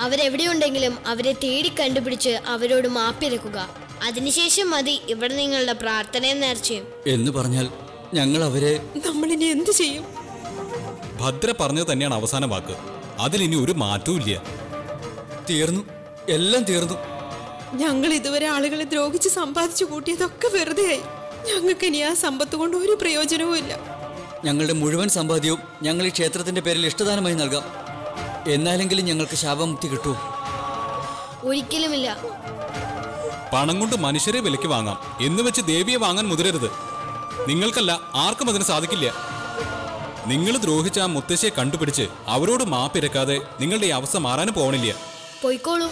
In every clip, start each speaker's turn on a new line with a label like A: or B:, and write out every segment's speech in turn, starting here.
A: അവരെവിടെയുണ്ടെങ്കിലും അവരെ തേടി കണ്ടുപിടിച്ച് അവരോട് മാപ്പിരക്കുക അതിനുശേഷം മതി ഇവിടെ നിങ്ങളുടെ പ്രാർത്ഥനയും നേർച്ചയും
B: എന്ന് പറഞ്ഞാൽ ഞങ്ങൾ അവരെ
C: നമ്മളിനി എന്ത് ചെയ്യും
D: ഭദ്ര പറഞ്ഞത് തന്നെയാണ് അവസാന വാക്ക് അതിലിനി ഒരു മാറ്റവും ഇല്ല
B: തീർന്നു എല്ലാം തീർന്നു
C: ഞങ്ങൾ ഇതുവരെ ആളുകളെ ദ്രോഹിച്ച് സമ്പാദിച്ചു കൂട്ടിയതൊക്കെ വെറുതെയായി ഞങ്ങൾക്ക് ഇനി ആ സമ്പത്ത് കൊണ്ട് ഒരു പ്രയോജനവും ഇല്ല
B: ഞങ്ങളുടെ മുഴുവൻ സമ്പാദ്യവും ഞങ്ങൾ ഈ ക്ഷേത്രത്തിന്റെ പേരിൽ ഇഷ്ടദാനമായി നൽകാം എന്നാലെങ്കിലും ഞങ്ങൾക്ക് ശാപമുക്തി കിട്ടുമോ
A: ഒരിക്കലുമില്ല
D: പണം കൊണ്ട് മനുഷ്യരെ വിലയ്ക്ക് വാങ്ങാം എന്ന് വെച്ച് ദേവിയെ വാങ്ങാൻ മുതിരരുത് നിങ്ങൾക്കല്ല ആർക്കും അതിന് സാധിക്കില്ല നിങ്ങൾ ദ്രോഹിച്ച ആ മുത്തശ്ശിയെ കണ്ടുപിടിച്ച് അവരോട് മാപ്പിരക്കാതെ നിങ്ങളുടെ ഈ അവസ്ഥ മാറാനും പോകണില്ല
A: പോയിക്കോളൂ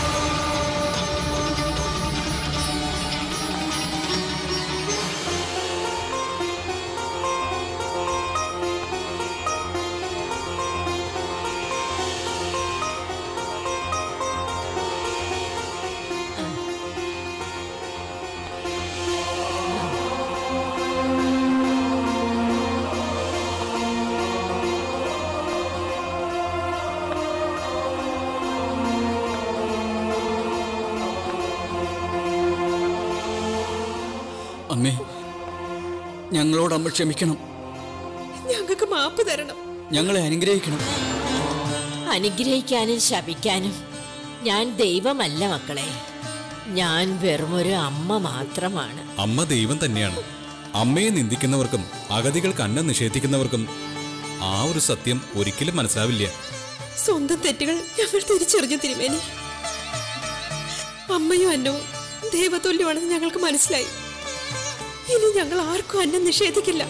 B: അമ്മേ ഞങ്ങളോട് അമ്മ ക്ഷമിക്കണം
C: ഞങ്ങൾക്ക് മാപ്പ് തരണം
B: ഞങ്ങളെ അനുഗ്രഹിക്കണം
E: അനുഗ്രഹിക്കാനും ശപിക്കാനും ഞാൻ ദൈവമല്ല മക്കളെ ഞാൻ വെറുമൊരു അമ്മ മാത്രമാണ്
D: അമ്മ ദൈവം തന്നെയാണ് അമ്മയെ നിന്ദിക്കുന്നവർക്കും അഗതികൾക്ക് അന്നം നിഷേധിക്കുന്നവർക്കും ആ ഒരു സത്യം ഒരിക്കലും മനസ്സിലാവില്ല
C: സ്വന്തം തെറ്റുകൾ ഞങ്ങൾ തിരിച്ചറിഞ്ഞു തിരുമേനി അമ്മയും അന്നവും ദൈവതുല്യമാണെന്ന് ഞങ്ങൾക്ക് മനസ്സിലായി ഇനി ഞങ്ങൾ ആർക്കും അന്നം നിഷേധിക്കില്ല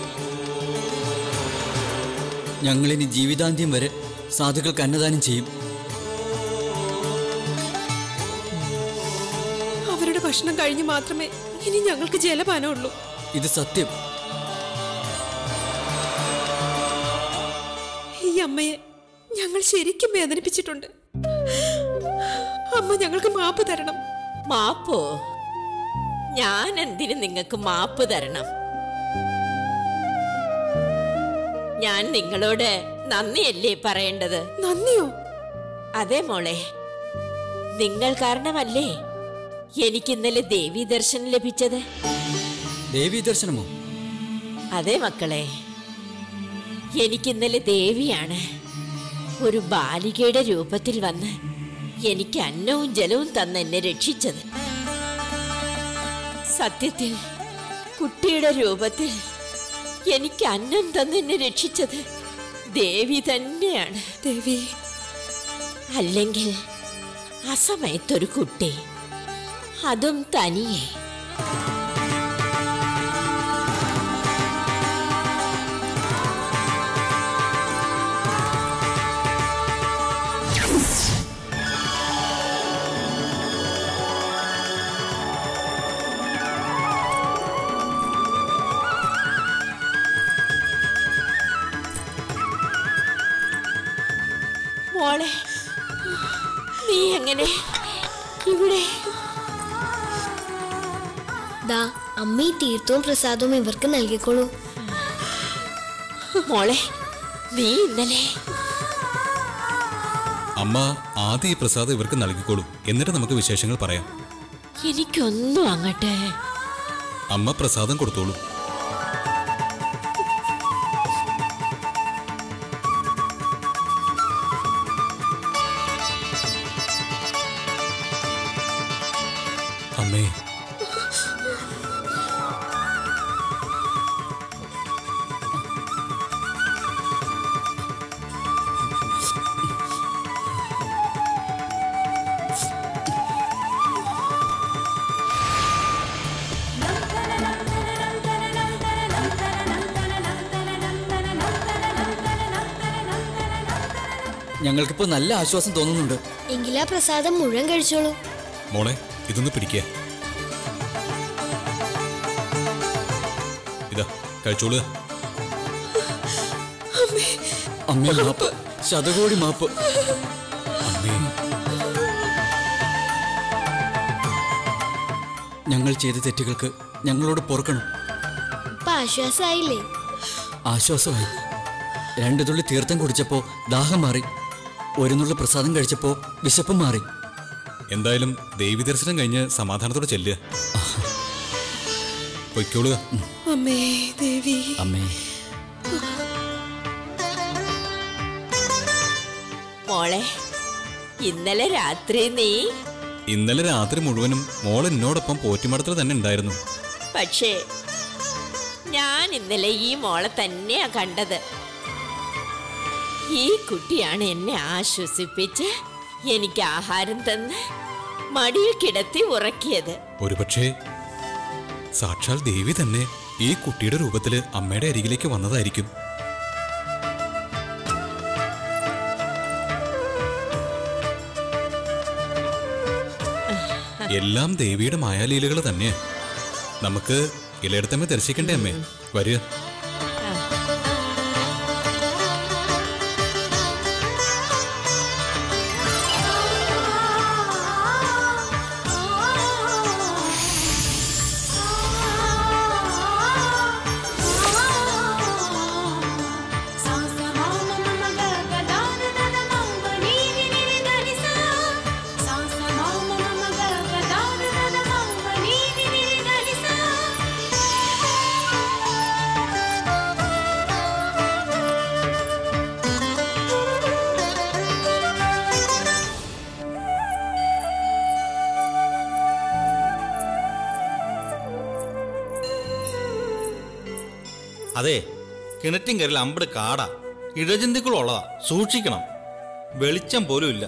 B: ഞങ്ങളിനി ജീവിതാന്ത്യം വരെ സാധുക്കൾക്ക് അന്നദാനം ചെയ്യും
C: അവരുടെ ഭക്ഷണം കഴിഞ്ഞ് മാത്രമേ ഇനി ഞങ്ങൾക്ക് ജലപാനമുള്ളൂ
B: ഇത് സത്യം
C: ഈ അമ്മയെ ഞങ്ങൾ ശരിക്കും വേദനിപ്പിച്ചിട്ടുണ്ട് അമ്മ ഞങ്ങൾക്ക് മാപ്പ് തരണം
E: മാപ്പോ ഞാൻ എന്തിനു നിങ്ങൾക്ക് മാപ്പ് തരണം ഞാൻ നിങ്ങളോട് നന്ദിയല്ലേ പറയേണ്ടത്
C: നന്ദിയോ
E: അതെ മോളെ നിങ്ങൾ കാരണമല്ലേ എനിക്ക് ഇന്നലെ ദേവി ദർശനം ലഭിച്ചത്
B: ദേവീ ദർശനമോ
E: അതെ മക്കളെ എനിക്ക് ഇന്നലെ ദേവിയാണ് ഒരു ബാലികയുടെ രൂപത്തിൽ വന്ന് എനിക്ക് അന്നവും ജലവും തന്ന് എന്നെ രക്ഷിച്ചത് സത്യത്തിൽ കുട്ടിയുടെ രൂപത്തിൽ എനിക്ക് അന്നം തന്ന് എന്നെ രക്ഷിച്ചത് ദേവി തന്നെയാണ്
C: ദേവി
E: അല്ലെങ്കിൽ അസമയത്തൊരു കുട്ടി അതും തനിയെ മോളെ നീ എങ്ങനെ ഇവിടെ
A: ദാ അമ്മ ഈ തീർത്ഥവും പ്രസാദവും ഇവർക്ക് നൽകിക്കോളൂ
E: മോളെ നീ ഇന്നലെ
D: അമ്മ ആദ്യം ഈ പ്രസാദം ഇവർക്ക് നൽകിക്കോളൂ എന്നിട്ട് നമുക്ക് വിശേഷങ്ങൾ പറയാം
E: എനിക്കൊന്നും അങ്ങട്ട്
D: അമ്മ പ്രസാദം കൊടുത്തോളൂ അമ്മേ
B: ഞങ്ങൾക്കിപ്പോൾ നല്ല ആശ്വാസം തോന്നുന്നുണ്ട്
A: എങ്കിലാ പ്രസാദം മുഴുവൻ കഴിച്ചോളൂ
D: മോളെ ഇതൊന്ന് പിടിക്കുക ഇതാ കഴിച്ചോളുക
B: അമ്മേ മാപ്പ് ശതകോടി മാപ്പ്
D: അമ്മേ
B: ഞങ്ങൾ ചെയ്ത തെറ്റുകൾക്ക് ഞങ്ങളോട് പൊറുക്കണം
A: ഇപ്പൊ ആശ്വാസമായില്ലേ
B: ആശ്വാസമായി രണ്ടു തുള്ളി തീർത്ഥം കുടിച്ചപ്പോൾ ദാഹം മാറി ഒരു നുള്ള പ്രസാദം കഴിച്ചപ്പോൾ വിശപ്പ് മാറി
D: എന്തായാലും ദേവി ദർശനം കഴിഞ്ഞ് സമാധാനത്തോടെ ചെല്ലുക പൊയ്ക്കോളുക
C: അമ്മേ ദേവി
B: അമ്മേ
E: മോളെ ഇന്നലെ രാത്രി നീ
D: ഇന്നലെ രാത്രി മുഴുവനും മോൾ എന്നോടൊപ്പം പോറ്റിമടത്തിൽ തന്നെ ഉണ്ടായിരുന്നു
E: പക്ഷേ ഞാൻ ഇന്നലെ ഈ മോളെ തന്നെയാ കണ്ടത് ഈ കുട്ടിയാണ് എന്നെ ആശ്വസിപ്പിച്ച് എനിക്ക് ആഹാരം തന്ന് മടിയിൽ കിടത്തി ഉറക്കിയത്
D: ഒരുപക്ഷേ സാക്ഷാൽ ദേവി തന്നെ ഈ കുട്ടിയുടെ രൂപത്തില് അമ്മയുടെ അരികിലേക്ക് വന്നതായിരിക്കും എല്ലാം ദേവിയുടെ മായാലീലകൾ തന്നെ നമുക്ക് ഇലയിടത്തമ്മ ദർശിക്കണ്ടേ അമ്മേ വരിക
F: അതെ കിണറ്റിൻകരിൽ അമ്പട് കാടാ ഇഴജന്തുക്കളുള്ളതാ സൂക്ഷിക്കണം വെളിച്ചം പോലും ഇല്ല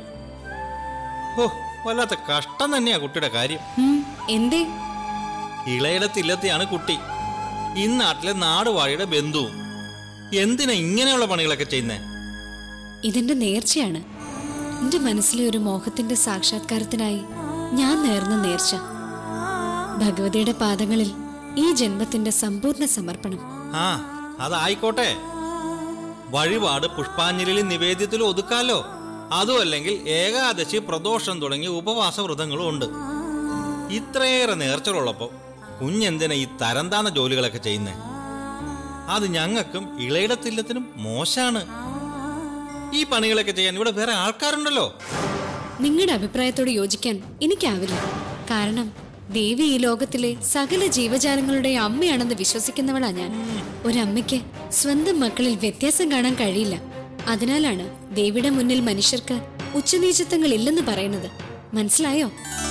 F: ഓ വല്ലാത്ത കഷ്ടം തന്നെയാ കുട്ടിയുടെ കാര്യം
G: എന്തേ
F: ഇളയിടത്തില്ലത്തെയാണ് കുട്ടി ഇന്നാട്ടിലെ നാടുവാഴിയുടെ ബന്ധുവും എന്തിനാ ഇങ്ങനെയുള്ള പണികളൊക്കെ ചെയ്യുന്നേ
G: ഇതെന്റെ നേർച്ചയാണ് എന്റെ മനസ്സിലെ ഒരു മോഹത്തിന്റെ സാക്ഷാത്കാരത്തിനായി ഞാൻ നേർന്ന നേർച്ച ഭഗവതിയുടെ പാദങ്ങളിൽ ഈ ജന്മത്തിന്റെ സമ്പൂർണ്ണ സമർപ്പണം
F: ആ അതായിക്കോട്ടെ വഴിപാട് പുഷ്പാഞ്ജലിയിൽ നിവേദ്യത്തിൽ ഒതുക്കാലോ അതും അല്ലെങ്കിൽ ഏകാദശി പ്രദോഷം തുടങ്ങിയ ഉപവാസ വ്രതങ്ങളും ഉണ്ട് ഇത്രയേറെ നേർച്ചകളുള്ളപ്പോൾ കുഞ്ഞെന്തിനാ ഈ തരംതാന്ന ജോലികളൊക്കെ ചെയ്യുന്നേ അത് ഞങ്ങൾക്കും ഇളയിടത്തില്ലത്തിനും മോശാണ് ഈ പണികളൊക്കെ ചെയ്യാൻ ഇവിടെ വേറെ ആൾക്കാരുണ്ടല്ലോ
G: നിങ്ങളുടെ അഭിപ്രായത്തോട് യോജിക്കാൻ എനിക്കാവില്ല കാരണം ദേവി ഈ ലോകത്തിലെ സകല ജീവജാലങ്ങളുടെ അമ്മയാണെന്ന് വിശ്വസിക്കുന്നവളാ ഞാൻ ഒരമ്മയ്ക്ക് സ്വന്തം മക്കളിൽ വ്യത്യാസം കാണാൻ കഴിയില്ല അതിനാലാണ് ദേവിയുടെ മുന്നിൽ മനുഷ്യർക്ക് ഉച്ചനീചത്വങ്ങൾ ഇല്ലെന്ന് പറയുന്നത് മനസ്സിലായോ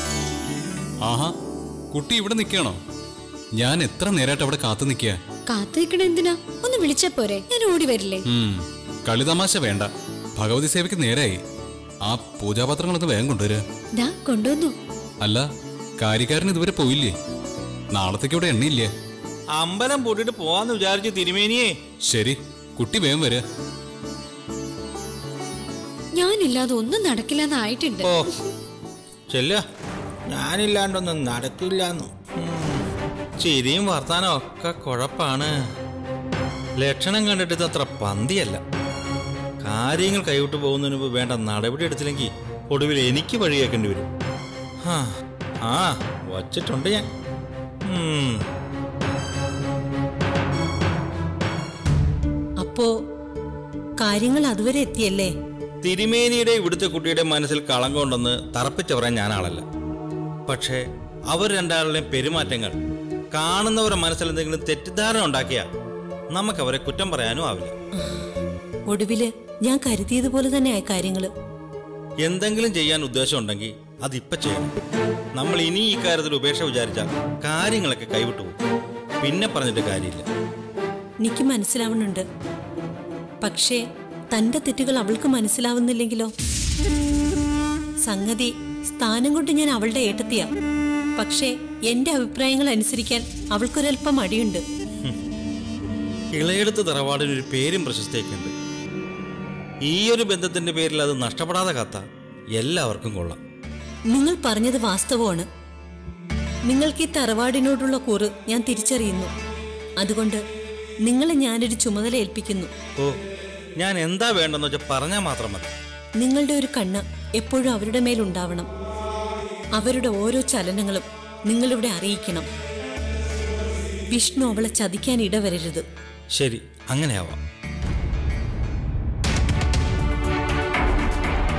D: ആഹാ കുട്ടി ഇവിടെ നിൽക്കണോ ഞാൻ എത്ര നേരമായിട്ട് അവിടെ കാത്തു നിൽക്കുക
G: കാത്തു നിൽക്കണ എന്തിനാ ഒന്ന് വിളിച്ചാ പോരെ ഞാൻ ഓടി വരില്ലേ
D: കളിതമാശ വേണ്ട ഭഗവതി സേവയ്ക്ക് നേരായി ആ പൂജാപാത്രങ്ങളൊന്ന് വേഗം കൊണ്ടുവരിക
G: ദാ കൊണ്ടുവന്നു
D: അല്ല കാര്യക്കാരൻ ഇതുവരെ പോയില്ലേ നാളത്തേക്ക് ഇവിടെ എണ്ണയില്ലേ
F: അമ്പലം പൂട്ടിട്ട് പോവാന്ന് വിചാരിച്ച് തിരുമേനിയേ
D: ശരി കുട്ടി വേഗം വരിക
G: ഞാനില്ലാതെ ഒന്നും നടക്കില്ലെന്നായിട്ടുണ്ട്
F: ഓ ചെല്ല ഞാനില്ലാണ്ടൊന്നും നടക്കില്ലാന്നു ഉം. ചിരിയും വർത്താനം ഒക്കെ കുഴപ്പാണ് ലക്ഷണം കണ്ടിട്ട് ഇത് അത്ര പന്തിയല്ല കാര്യങ്ങൾ കൈവിട്ട് പോകുന്നതിന് മുമ്പ് വേണ്ട നടപടി എടുത്തില്ലെങ്കിൽ ഒടുവിൽ എനിക്ക് വഴിയേക്കേണ്ടി വരും ആ, ആ വച്ചിട്ടുണ്ട് ഞാൻ ഉം.
H: അപ്പോ കാര്യങ്ങൾ അതുവരെ എത്തിയല്ലേ
F: തിരുമേനിയുടെ ഇവിടുത്തെ കുട്ടിയുടെ മനസ്സിൽ കളങ്കം ഉണ്ടെന്ന് തറപ്പിച്ചു പറയാൻ ഞാൻ ആളല്ല പക്ഷേ അവർ രണ്ടാളുടെയും പെരുമാറ്റങ്ങൾ കാണുന്നവരുടെ മനസ്സിൽ എന്തെങ്കിലും തെറ്റിദ്ധാരണ ഉണ്ടാക്കിയ നമുക്ക് അവരെ കുറ്റം പറയാനും ആവില്ല
H: ഒടുവില് ഞാൻ കരുതിയതുപോലെ തന്നെയായി കാര്യങ്ങള്
F: എന്തെങ്കിലും ചെയ്യാൻ ഉദ്ദേശം ഉണ്ടെങ്കിൽ അതിപ്പോ ചെയ്യണം നമ്മൾ ഇനി ഈ കാര്യത്തിൽ ഉപേക്ഷ വിചാരിച്ചാൽ കാര്യങ്ങളൊക്കെ കൈവിട്ടു പോകും പിന്നെ പറഞ്ഞിട്ട് കാര്യമില്ല
H: എനിക്ക് മനസ്സിലാവുന്നുണ്ട് പക്ഷേ തന്റെ തെറ്റുകൾ അവൾക്ക് മനസ്സിലാവുന്നില്ലെങ്കിലോ സംഗതി സ്ഥാനം കൊണ്ട് ഞാൻ അവളുടെ ഏട്ടത്തിയാ പക്ഷേ എന്റെ അഭിപ്രായങ്ങൾ അനുസരിക്കാൻ അവൾക്കൊരൽപ്പം മടിയുണ്ട്
F: ഇളയെടുത്ത് തറവാടിന് ഒരു പേരും പ്രശസ്തിയൊക്കെ ഉണ്ട് ഈ ഒരു ബന്ധത്തിന്റെ പേരിൽ അത് നഷ്ടപ്പെടാതെ കാത്ത എല്ലാവർക്കും കൊള്ളാം
H: നിങ്ങൾ പറഞ്ഞത് വാസ്തവമാണ് നിങ്ങൾക്ക് ഈ തറവാടിനോടുള്ള കൂറ് ഞാൻ തിരിച്ചറിയുന്നു അതുകൊണ്ട് നിങ്ങളെ ഞാനൊരു ചുമതല ഏൽപ്പിക്കുന്നു
F: ഓ ഞാൻ എന്താ വേണ്ടെന്ന് വെച്ചാൽ പറഞ്ഞാൽ മാത്രം മതി
H: നിങ്ങളുടെ ഒരു കണ്ണ് എപ്പോഴും അവരുടെ മേലുണ്ടാവണം അവരുടെ ഓരോ ചലനങ്ങളും നിങ്ങളിവിടെ അറിയിക്കണം വിഷ്ണു അവളെ ചതിക്കാൻ ഇടവരരുത്
F: ശരി അങ്ങനെയാവാം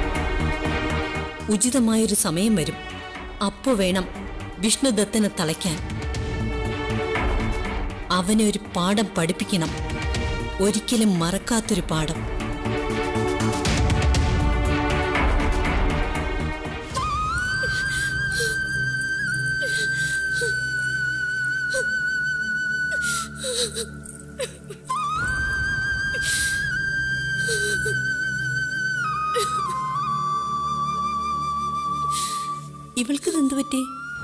H: ഉചിതമായൊരു സമയം വരും അപ്പോ വേണം വിഷ്ണുദത്തനെ തളയ്ക്കാൻ അവനെ ഒരു പാഠം പഠിപ്പിക്കണം ഒരിക്കലും മറക്കാത്തൊരു പാഠം ഇവൾക്ക് എന്തു പറ്റി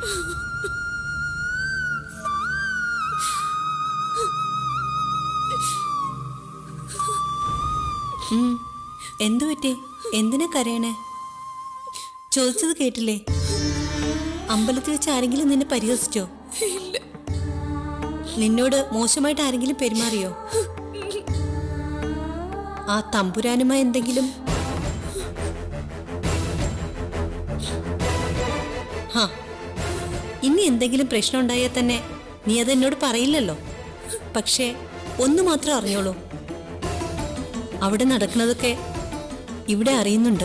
H: ഉം, എന്തു പറ്റി എന്തിനാ കരയണേ ചോദിച്ചത് കേട്ടില്ലേ അമ്പലത്തിൽ വെച്ച് ആരെങ്കിലും നിന്നെ പരിഹസിച്ചോ നിന്നോട് മോശമായിട്ട് ആരെങ്കിലും പെരുമാറിയോ ആ തമ്പുരാനുമായി എന്തെങ്കിലും ഹാ ഇനി എന്തെങ്കിലും പ്രശ്നം ഉണ്ടായാൽ തന്നെ നീ അതെന്നോട് പറയില്ലല്ലോ പക്ഷേ ഒന്ന് മാത്രം അറിഞ്ഞോളൂ അവിടെ നടക്കുന്നതൊക്കെ ഇവിടെ അറിയുന്നുണ്ട്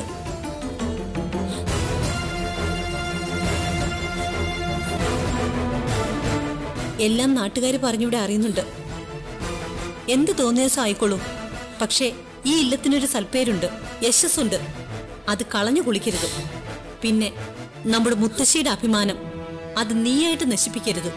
H: എല്ലാം നാട്ടുകാർ പറഞ്ഞിവിടെ അറിയുന്നുണ്ട് എന്ത് തോന്നിയാസം ആയിക്കോളൂ പക്ഷേ ഈ ഇല്ലത്തിനൊരു സൽപ്പേരുണ്ട് യശസ്സുണ്ട് അത് കളഞ്ഞു കുളിക്കരുത് പിന്നെ നമ്മുടെ മുത്തശ്ശിയുടെ അഭിമാനം അത് നീയായിട്ട് നശിപ്പിക്കരുത്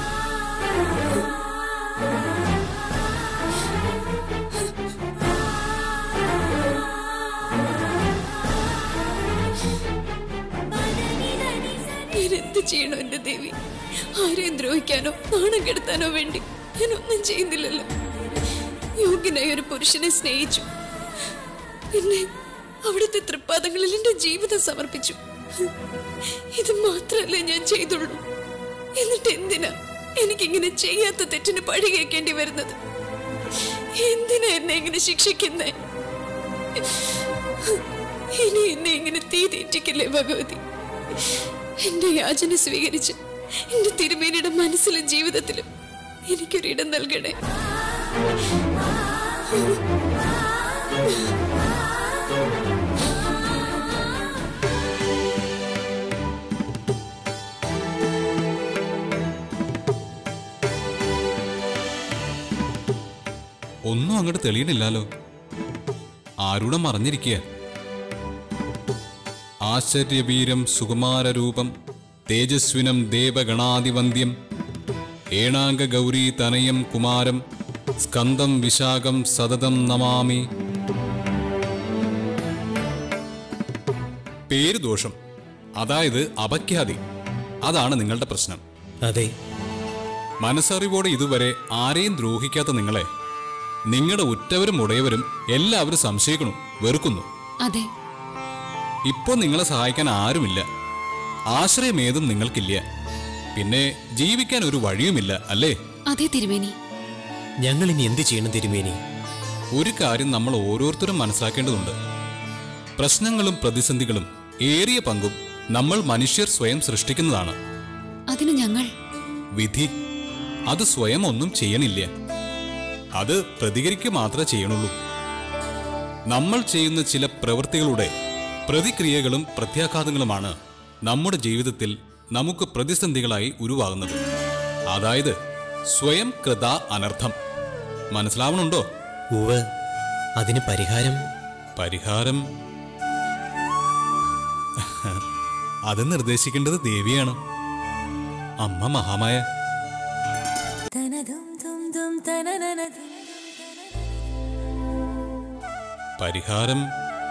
C: ഞാൻ എന്ത് ചെയ്യണോ എന്റെ ദേവി ആരെയും ദ്രോഹിക്കാനോ നാണം കെടുത്താനോ വേണ്ടി ഞാൻ ഒന്നും ചെയ്യുന്നില്ലല്ലോ യോഗ്യനായ ഒരു പുരുഷനെ സ്നേഹിച്ചു പിന്നെ അവിടുത്തെ തൃപ്പാദങ്ങളിൽ എന്റെ ജീവിതം സമർപ്പിച്ചു ഇത് മാത്രമല്ലേ ഞാൻ ചെയ്തുള്ളൂ എന്നിട്ട് എന്തിനാ എനിക്കിങ്ങനെ ചെയ്യാത്ത തെറ്റിന് പഴി കേൾക്കേണ്ടി വരുന്നത് എന്തിനാ എന്നെ ഇങ്ങനെ ശിക്ഷിക്കുന്നേ ഇനി എന്നെ ഇങ്ങനെ തീ തീറ്റിക്കില്ലേ ഭഗവതി എന്റെ യാചന സ്വീകരിച്ച് എന്റെ തിരുമേനിയുടെ മനസ്സിലും ജീവിതത്തിലും എനിക്കൊരിടം നൽകണേ
D: ഒന്നും അങ്ങോട്ട് തെളിയണില്ലാലോ ആരുടെ മറിഞ്ഞിരിക്കുക ആശ്ചര്യവീരം സുകുമാരരൂപം തേജസ്വിനം ദേവഗണാതിവന്ദ്യം ഏണാംഗ ഗൗരീ തനയം കുമാരം സ്കന്ദം വിശാഖം സതതം നമാമി പേര് ദോഷം അതായത് അപഖ്യാതി അതാണ് നിങ്ങളുടെ പ്രശ്നം
I: അതെ
D: മനസ്സറിവോടെ ഇതുവരെ ആരെയും ദ്രോഹിക്കാത്ത നിങ്ങളെ നിങ്ങളുടെ ഉറ്റവരും ഉടയവരും എല്ലാവരും സംശയിക്കണു വെറുക്കുന്നു
G: അതെ
D: ഇപ്പോൾ നിങ്ങളെ സഹായിക്കാൻ ആരുമില്ല ആശ്രയമേതും നിങ്ങൾക്കില്ല പിന്നെ ജീവിക്കാൻ ഒരു വഴിയുമില്ല അല്ലേ
G: അതെ തിരുമേനി
I: ഞങ്ങൾ ഇനി എന്ത് ചെയ്യണം തിരുമേനി
D: ഒരു കാര്യം നമ്മൾ ഓരോരുത്തരും മനസ്സിലാക്കേണ്ടതുണ്ട് പ്രശ്നങ്ങളും പ്രതിസന്ധികളും ഏറിയ പങ്കും നമ്മൾ മനുഷ്യർ സ്വയം സൃഷ്ടിക്കുന്നതാണ്
G: അതിന് ഞങ്ങൾ
D: വിധി അത് സ്വയം ഒന്നും ചെയ്യണില്ല അത് പ്രതികരിക്കുക മാത്രമേ ചെയ്യണുള്ളൂ നമ്മൾ ചെയ്യുന്ന ചില പ്രവൃത്തികളുടെ പ്രതിക്രിയകളും പ്രത്യാഘാതങ്ങളുമാണ് നമ്മുടെ ജീവിതത്തിൽ നമുക്ക് പ്രതിസന്ധികളായി ഉരുവാകുന്നത് അതായത് സ്വയം കൃത അനർത്ഥം മനസ്സിലാവണുണ്ടോ
I: ഉവ് അതിന് പരിഹാരം
D: പരിഹാരം അത് നിർദ്ദേശിക്കേണ്ടത് ദേവിയാണ് അമ്മ മഹാമായ പരിഹാരം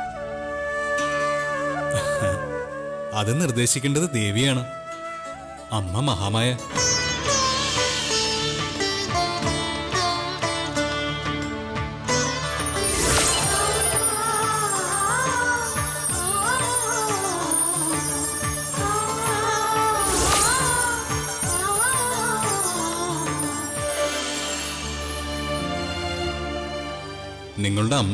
D: അത് നിർദ്ദേശിക്കേണ്ടത് ദേവിയാണ് അമ്മ മഹാമായ നിങ്ങളുടെ അമ്മ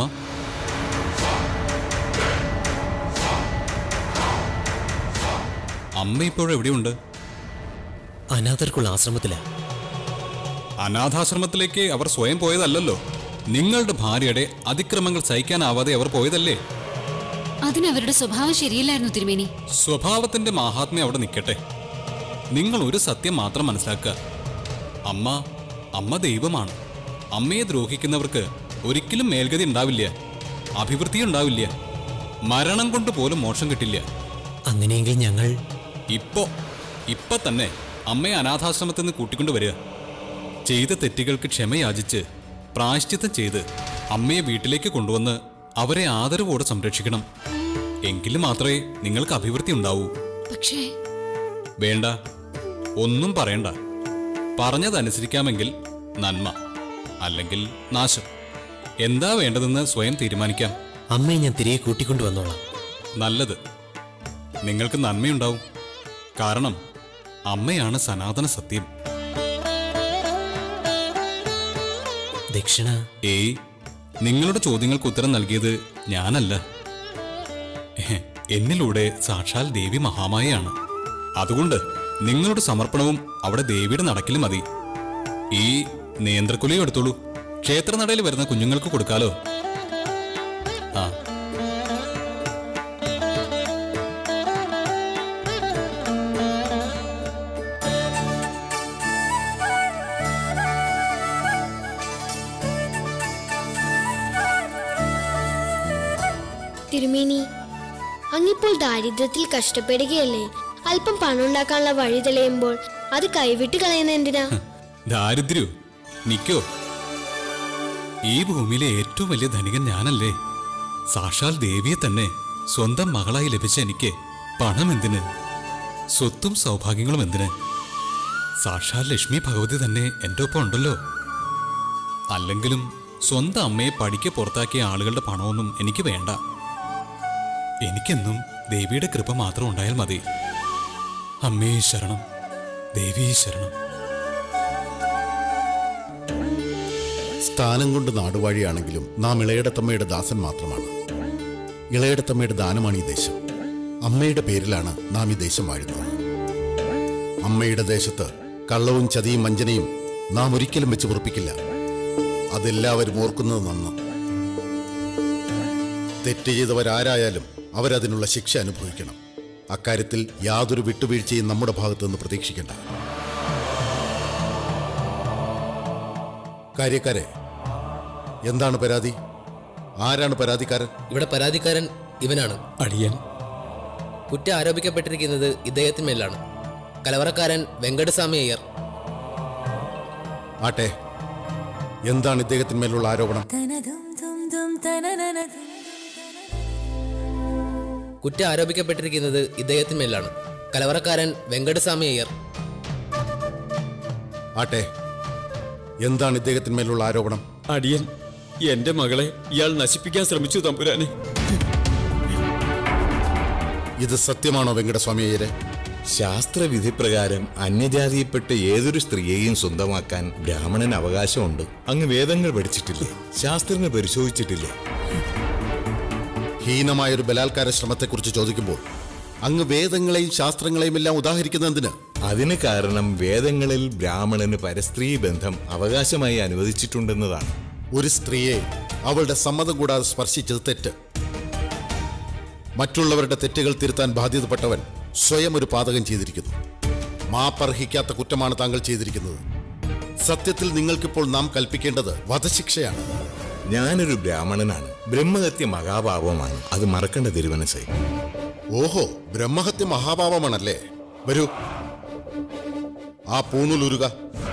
D: അമ്മ ഇപ്പോഴെവിടെയുണ്ട്
I: അനാഥർക്കുള്ള ആശ്രമത്തിലാ
D: അനാഥാശ്രമത്തിലേക്ക് അവർ സ്വയം പോയതല്ലല്ലോ നിങ്ങളുടെ ഭാര്യയുടെ അതിക്രമങ്ങൾ സഹിക്കാനാവാതെ അവർ പോയതല്ലേ
G: അതിന് അവരുടെ സ്വഭാവം ശരിയല്ലായിരുന്നു തിരുമേനി
D: സ്വഭാവത്തിന്റെ മാഹാത്മ്യം അവിടെ നിൽക്കട്ടെ നിങ്ങൾ ഒരു സത്യം മാത്രം മനസ്സിലാക്കുക അമ്മ അമ്മ ദൈവമാണ് അമ്മയെ ദ്രോഹിക്കുന്നവർക്ക് ഒരിക്കലും മേൽഗതി ഉണ്ടാവില്ല അഭിവൃദ്ധി ഉണ്ടാവില്ല മരണം കൊണ്ട് പോലും മോക്ഷം കിട്ടില്ല
I: അങ്ങനെയെങ്കിൽ ഞങ്ങൾ
D: ഇപ്പോ ഇപ്പൊ തന്നെ അമ്മയെ അനാഥാശ്രമത്തിൽ നിന്ന് കൂട്ടിക്കൊണ്ടു വരിക ചെയ്ത തെറ്റുകൾക്ക് ക്ഷമയാചിച്ച് പ്രായശ്ചിത്തം ചെയ്ത് അമ്മയെ വീട്ടിലേക്ക് കൊണ്ടുവന്ന് അവരെ ആദരവോടെ സംരക്ഷിക്കണം എങ്കിലും മാത്രമേ നിങ്ങൾക്ക് അഭിവൃദ്ധി ഉണ്ടാവൂ
G: പക്ഷേ
D: വേണ്ട ഒന്നും പറയണ്ട പറഞ്ഞതനുസരിക്കാമെങ്കിൽ നന്മ അല്ലെങ്കിൽ നാശം എന്താ വേണ്ടതെന്ന് സ്വയം തീരുമാനിക്കാം
I: അമ്മയെ ഞാൻ തിരികെ കൂട്ടിക്കൊണ്ടുവന്നോളാം
D: നല്ലത് നിങ്ങൾക്ക് നന്മയുണ്ടാവും കാരണം അമ്മയാണ് സനാതന സത്യം
I: ദക്ഷിണ
D: ഏയ് നിങ്ങളുടെ ചോദ്യങ്ങൾക്ക് ഉത്തരം നൽകിയത് ഞാനല്ല എഹ്, എന്നിലൂടെ സാക്ഷാൽ ദേവി മഹാമായയാണ് അതുകൊണ്ട് നിങ്ങളുടെ സമർപ്പണവും അവിടെ ദേവിയുടെ നടക്കിൽ മതി ഈ നേന്ത്രക്കുലയും എടുത്തോളൂ ക്ഷേത്രനടയിൽ വരുന്ന കുഞ്ഞുങ്ങൾക്ക് കൊടുക്കാലോ ആ
A: തിരുമേനി അങ്ങിപ്പോൾ ദാരിദ്ര്യത്തിൽ കഷ്ടപ്പെടുകയല്ലേ അല്പം പണം ഉണ്ടാക്കാനുള്ള വഴി തെളിയുമ്പോൾ അത് കൈവിട്ട് കളയുന്ന എന്തിനാ
D: ദാരിദ്ര്യോ നിക്കോ ഈ ഭൂമിയിലെ ഏറ്റവും വലിയ ധനികൻ ഞാനല്ലേ സാക്ഷാൽ ദേവിയെ തന്നെ സ്വന്തം മകളായി ലഭിച്ച എനിക്ക് പണം എന്തിന് സ്വത്തും സൗഭാഗ്യങ്ങളും എന്തിന് സാക്ഷാൽ ലക്ഷ്മി ഭഗവതി തന്നെ എൻ്റെ ഒപ്പം ഉണ്ടല്ലോ അല്ലെങ്കിലും സ്വന്തം അമ്മയെ പഠിക്കെ പുറത്താക്കിയ ആളുകളുടെ പണമൊന്നും എനിക്ക് വേണ്ട എനിക്കെന്നും ദേവിയുടെ കൃപ മാത്രം ഉണ്ടായാൽ മതി അമ്മേ ശരണം ദേവീ ശരണം
J: സ്ഥാനം കൊണ്ട് നാടുവാഴിയാണെങ്കിലും നാം ഇളയടത്തമ്മയുടെ ദാസൻ മാത്രമാണ് ഇളയടത്തമ്മയുടെ ദാനമാണ് ഈ ദേശം അമ്മയുടെ പേരിലാണ് നാം ഈ ദേശം വാഴുന്നത് അമ്മയുടെ ദേശത്ത് കള്ളവും ചതിയും വഞ്ചനയും നാം ഒരിക്കലും വെച്ച് പൊറപ്പിക്കില്ല അതെല്ലാവരും ഓർക്കുന്നത് നന്ന് തെറ്റ് ചെയ്തവരാരായാലും അവരതിനുള്ള ശിക്ഷ അനുഭവിക്കണം അക്കാര്യത്തിൽ യാതൊരു വിട്ടുവീഴ്ചയും നമ്മുടെ ഭാഗത്തു നിന്ന് പ്രതീക്ഷിക്കേണ്ട കാര്യക്കാരെ എന്താണ് പരാതി ആരാണ് പരാതിക്കാരൻ
K: ഇവിടെ പരാതിക്കാരൻ ഇവനാണ്
B: അടിയൻ
K: കുറ്റം ആരോപിക്കപ്പെട്ടിരിക്കുന്നത് ഇദ്ദേഹത്തിന്മേലാണ് കലവറക്കാരൻ വെങ്കടസ്വാമി അയ്യർ
J: ആട്ടെ എന്താണ് ഇദ്ദേഹത്തിന്മേലുള്ള ആരോപണം
K: കുറ്റം ആരോപിക്കപ്പെട്ടിരിക്കുന്നത് ഇദ്ദേഹത്തിന്മേലാണ് കലവറക്കാരൻ വെങ്കടസ്വാമി അയ്യർ
J: ആട്ടെ എന്താണ് ഇദ്ദേഹത്തിന്മേലുള്ള ആരോപണം
B: അടിയൻ എന്റെ മകളെ ഇയാൾ നശിപ്പിക്കാൻ ശ്രമിച്ചു തമ്പുരാനെ
J: ഇത് സത്യമാണോ വെങ്കടസ്വാമി അയ്യരെ
L: ശാസ്ത്രവിധി പ്രകാരം അന്യജാതിയിൽപ്പെട്ട ഏതൊരു സ്ത്രീയെയും സ്വന്തമാക്കാൻ ബ്രാഹ്മണന് അവകാശമുണ്ട് അങ്ങ് വേദങ്ങൾ പഠിച്ചിട്ടില്ലേ ശാസ്ത്രങ്ങൾ പരിശോധിച്ചിട്ടില്ലേ
J: ഹീനമായൊരു ബലാത്കാര ശ്രമത്തെക്കുറിച്ച് ചോദിക്കുമ്പോൾ അങ്ങ് വേദങ്ങളെയും ശാസ്ത്രങ്ങളെയും എല്ലാം ഉദാഹരിക്കുന്നതിന്
L: അതിന് കാരണം വേദങ്ങളിൽ ബ്രാഹ്മണന് പരസ്ത്രീ ബന്ധം അവകാശമായി അനുവദിച്ചിട്ടുണ്ടെന്നതാണ്
J: ഒരു സ്ത്രീയെ അവളുടെ സമ്മതം കൂടാതെ സ്പർശിച്ചത് തെറ്റ് മറ്റുള്ളവരുടെ തെറ്റുകൾ തിരുത്താൻ ബാധ്യതപ്പെട്ടവൻ സ്വയം ഒരു പാതകം ചെയ്തിരിക്കുന്നു മാപ്പർഹിക്കാത്ത കുറ്റമാണ് താങ്കൾ ചെയ്തിരിക്കുന്നത് സത്യത്തിൽ നിങ്ങൾക്കിപ്പോൾ നാം കൽപ്പിക്കേണ്ടത് വധശിക്ഷയാണ്
L: ഞാനൊരു ബ്രാഹ്മണനാണ് ബ്രഹ്മഹത്യ മഹാപാപമാണ് അത് മറക്കേണ്ട തിരുവനസൈ
J: ഓഹോ ബ്രഹ്മഹത്യ മഹാപാപമാണല്ലേ വരൂ ആ പൂണൂലുരുക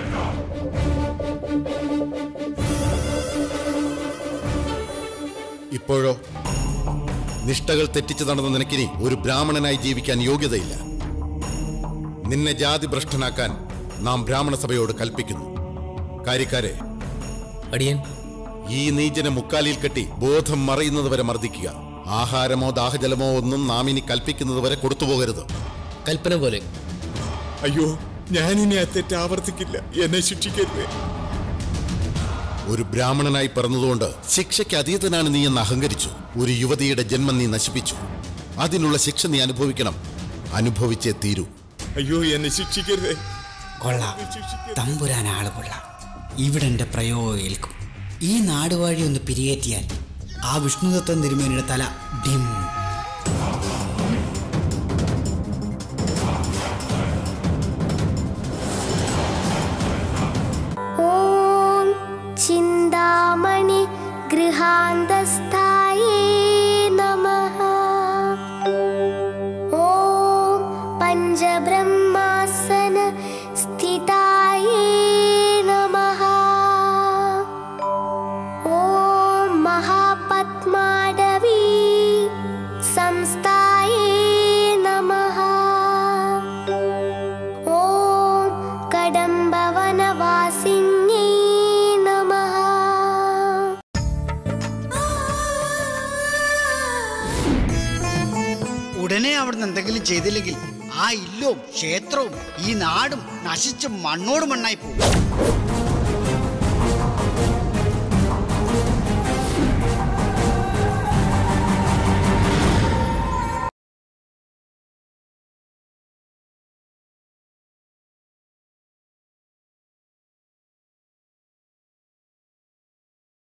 J: ഇപ്പോഴോ നിഷ്ഠകൾ തെറ്റിച്ചു നടന്ന നിനക്കിനി ഒരു ബ്രാഹ്മണനായി ജീവിക്കാൻ യോഗ്യതയില്ല നിന്നെ ജാതി ഭ്രഷ്ടനാക്കാൻ നാം ബ്രാഹ്മണ സഭയോട് കൽപ്പിക്കുന്നു കാര്യക്കാരെ
K: അടിയൻ
J: ഈ നീചനെ മുക്കാലിയിൽ കെട്ടി ബോധം മറയുന്നത് വരെ മർദ്ദിക്കുക ആഹാരമോ ദാഹജലമോ ഒന്നും നാം ഇനി കൽപ്പിക്കുന്നത് വരെ കൊടുത്തുപോകരുത്
K: കൽപ്പന പോലെ
L: അയ്യോ ഞാനിനി ആ തെറ്റ് ആവർത്തിക്കില്ല എന്നെ ശിക്ഷിക്കരുത്
J: ഒരു ബ്രാഹ്മണനായി പിറന്നതുകൊണ്ട് ശിക്ഷയ്ക്ക് അതീതനാണ് നീ എന്ന് അഹങ്കരിച്ചു ഒരു യുവതിയുടെ ജന്മം നീ നശിപ്പിച്ചു അതിനുള്ള ശിക്ഷ നീ അനുഭവിക്കണം അനുഭവിച്ചേ തീരൂ
L: അയ്യോ എന്നെ ശിക്ഷിക്കരുതേ
M: കൊള്ളാം തമ്പുരാൻ ആള് കൊള്ളാം ഇവിടെ എൻ്റെ പ്രയോഗം ഏൽക്കും ഈ നാടുവാഴി ഒന്ന് പിരിയേറ്റിയാൽ ആ വിഷ്ണുദത്തൻ തിരുമേനിയുടെ തല ഡിം
N: पञ्चभुजस्थाये नमः ॐ पञ्चब्रह्मासन स्थिताये नमः ॐ महापद्माडवी संस्थाये नमः ॐ कडम्बवनवासिन्यै नमः
O: ഉടനെ അവിടുന്ന് എന്തെങ്കിലും ചെയ്തില്ലെങ്കിൽ ആ ഇല്ലവും ക്ഷേത്രവും ഈ നാടും നശിച്ച് മണ്ണോട് മണ്ണായി പോകും